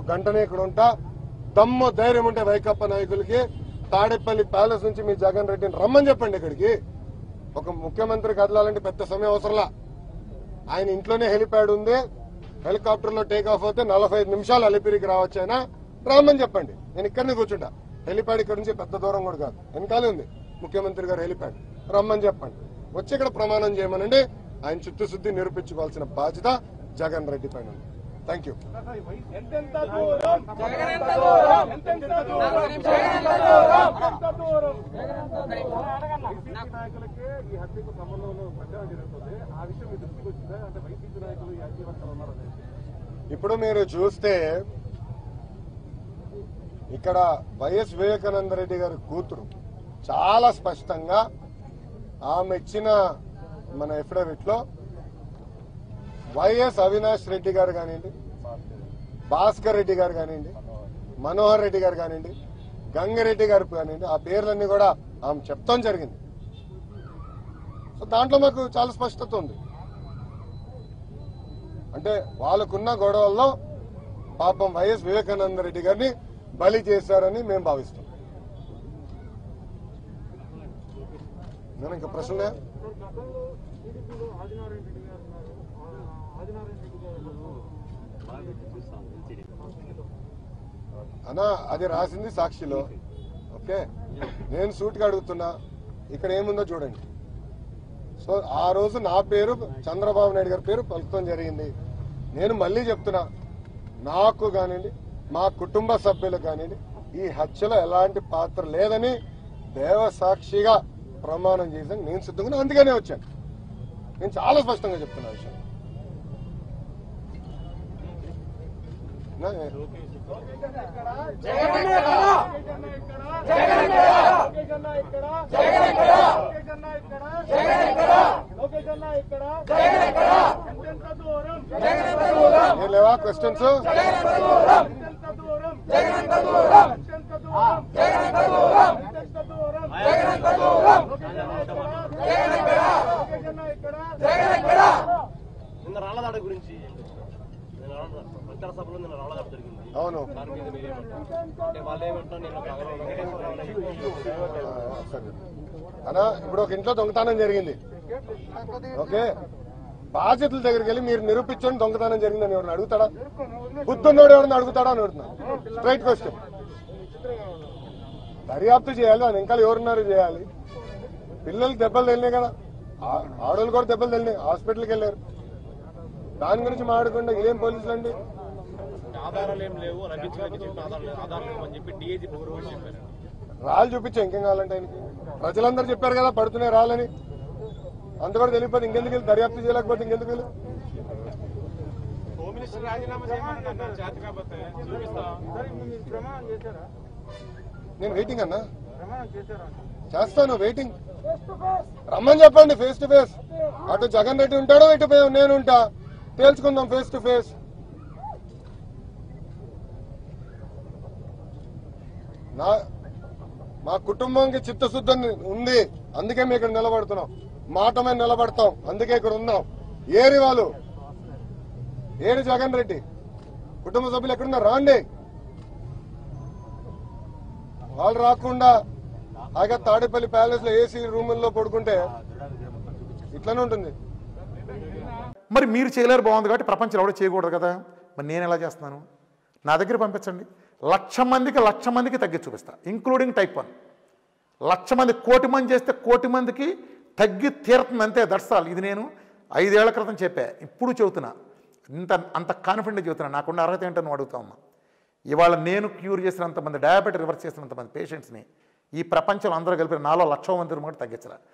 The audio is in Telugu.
గంటనే ఇక్కడ ఉంటా దమ్ము ధైర్యం ఉంటే వైకప్ప నాయకులకి తాడేపల్లి ప్యాలెస్ నుంచి మీ జగన్ రెడ్డిని రమ్మని చెప్పండి ఇక్కడికి ఒక ముఖ్యమంత్రి కదలాలంటే పెద్ద సమయం అవసరంలా ఆయన ఇంట్లోనే హెలిప్యాడ్ ఉంది హెలికాప్టర్ లో టేక్ ఆఫ్ అవుతే నలభై ఐదు నిమిషాలు అలిపిరికి రావచ్చు అయినా రమ్మని చెప్పండి నేను ఇక్కడనే కూర్చుంటా హెలిప్యాడ్ ఇక్కడ నుంచి పెద్ద దూరం కూడా కాదు వెనకాలే ఉంది ముఖ్యమంత్రి గారు హెలిప్యాడ్ రమ్మని చెప్పండి వచ్చి ఇక్కడ ప్రమాణం చేయమనండి ఆయన చిత్తశుద్ధి నిరూపించుకోవాల్సిన బాధ్యత జగన్ రెడ్డి పైన ఉంది థ్యాంక్ యూ ఎంతెంత దూరం జగనంత దూరం ఎంతెంత దూరం జగనంత దూరం ఎంతెంత దూరం వైసీపీ నాయకులకే ఈ హత్యకు సంబంధంలో ప్రచారం జరుగుతుంది ఆ విషయం మీ దృష్టికి వచ్చిందా అంటే వైసీపీ నాయకులు ఈ హత్య వర్తలు ఉన్నారని ఇప్పుడు మీరు చూస్తే ఇక్కడ వైఎస్ వివేకానంద రెడ్డి గారి కూతురు చాలా స్పష్టంగా ఆమె ఇచ్చిన మన ఎఫిడవిట్ లో వైఎస్ అవినాష్ రెడ్డి గారు కానివ్వండి భాస్కర్ రెడ్డి గారు కానివ్వండి మనోహర్ రెడ్డి గారు కానివ్వండి గంగిరెడ్డి గారు కానివ్వండి ఆ పేర్లన్నీ కూడా ఆమె చెప్తాం జరిగింది సో దాంట్లో మాకు చాలా స్పష్టత ఉంది అంటే వాళ్ళకున్న గొడవల్లో పాపం వైఎస్ వివేకానంద రెడ్డి గారిని బలి చేశారని మేము భావిస్తాం నేను ఇంకా ప్రశ్న గతంలో టీడీపీలో ఆదినారాయణ రెడ్డి గారు ఉన్నారు ఆ ఆదినారాయణ రెడ్డి గారు అన్నా అది రాసింది సాక్షిలో ఓకే నేను సూటిగా అడుగుతున్నా ఇక్కడ ఏముందో చూడండి సో ఆ రోజు నా పేరు చంద్రబాబు నాయుడు గారి పేరు పలుకుతం జరిగింది నేను మళ్ళీ చెప్తున్నా నాకు కానివ్వండి మా కుటుంబ సభ్యులకు కానివ్వండి ఈ హత్యలో ఎలాంటి పాత్ర లేదని దేవసాక్షిగా ప్రమాణం చేశాను నేను సిద్ధంగా ఉన్నా, అందుకనే వచ్చాను నేను చాలా స్పష్టంగా చెప్తున్నా ఆ విషయం నా- ఏం లేవా క్వశ్చన్స్ నిన్న రాళ్లదాడ గురించి నిన్న రాళ్లదాడ ప్రచార సభలో నిన్న రాళ్లదాడ జరిగింది అవును దాని మీద మీరేమంటారు అంటే వాళ్ళు ఏమంటారు నేను ఒక వెంకటేశ్వర ఆ, సరే అన్నా ఇప్పుడు ఒక ఇంట్లో దొంగతనం జరిగింది ఓకే బాధ్యతల దగ్గరికి వెళ్ళి మీరు నిరూపించండి దొంగతనం జరిగిందని ఎవరిని అడుగుతాడా బుద్ధున్నోడు ఎవరిని అడుగుతాడా అని అడుగుతున్నా స్ట్రైట్ క్వశ్చన్ దర్యాప్తు చేయాలి అని ఇంకా ఎవరున్నారు చేయాలి పిల్లలు దెబ్బలు తెలినాయి కదా ఆ- ఆడోళ్ళు కూడా దెబ్బలు తెలినాయి హాస్పిటల్కి వెళ్ళారు దాని గురించి మాట్లాడకుండా ఇదేం పోలీసులు అండి ఆధారాలు ఏం లేవు రచించడానికి చెప్పిన ఆధారాలు లేవు ఆధారాలు లేవు అని చెప్పి డిఐజీ కూడా చెప్పారు రాళ్ళు చూపించా ఇంకేం కావాలంటే ఆయనకి ప్రజలందరూ చెప్పారు కదా పడుతున్నాయి రాళ్ళని అంత కూడా తెలియకపోతే ఇంకెందుకు వెళ్ళి దర్యాప్తు చేయలేకపోతే ఇంకెందుకు వెళ్ళి హోమ్ మినిస్టర్ రాజీనామా చేయమని చేత కాకపోతే చూపిస్తాం ప్రమాణం చేశారా నేను వెయిటింగ్ అన్నా ప్రమాణం చేశారా చేస్తాను వెయిటింగ్ రమ్మని చెప్పండి ఫేస్ టు ఫేస్ అటు జగన్ రెడ్డి ఉంటాడో ఇటు పే- నేను ఉంటా తేల్చుకుందాం ఫేస్ టు ఫేస్ నా మా కుటుంబంకి చిత్తశుద్ధి ఉంది అందుకే మేము ఇక్కడ నిలబడుతున్నాం మాట మీద నిలబడతాం అందుకే ఇక్కడ ఉన్నాం ఏరి వాళ్ళు ఏరి జగన్ రెడ్డి కుటుంబ సభ్యులు ఎక్కడున్నారు రాండి వాళ్ళు రాకుండా ఆగా తాడేపల్లి ప్యాలెస్ లో ఏసీ రూముల్లో పడుకుంటే ఇట్లానే ఉంటుంది మరి మీరు చేయలేరు బాగుంది కాబట్టి ప్రపంచంలో ఎవడో చేయకూడదు కదా మరి నేను ఎలా చేస్తున్నాను నా దగ్గర పంపించండి లక్ష మందికి లక్ష మందికి తగ్గి చూపిస్తా ఇంక్లూడింగ్ టైప్ వన్ లక్ష మంది కోటి మంది చేస్తే కోటి మందికి తగ్గి తీరుతుంది అంతే దర్శాలు ఇది నేను ఐదేళ్ల క్రితం చెప్పా ఇప్పుడు చెబుతున్నా ఇంత అంత కాన్ఫిడెంట్ చెబుతున్నా నాకున్న అర్హత ఏంటో నువ్వు అడుగుతా ఉన్నా ఇవాళ నేను క్యూర్ చేసినంతమంది డయాబెటీ రివర్స్ చేసినంతమంది పేషెంట్స్ని ఈ ప్రపంచంలో అందరూ కలిపి నాలో లక్ష మంది కూడా తగ్గించరా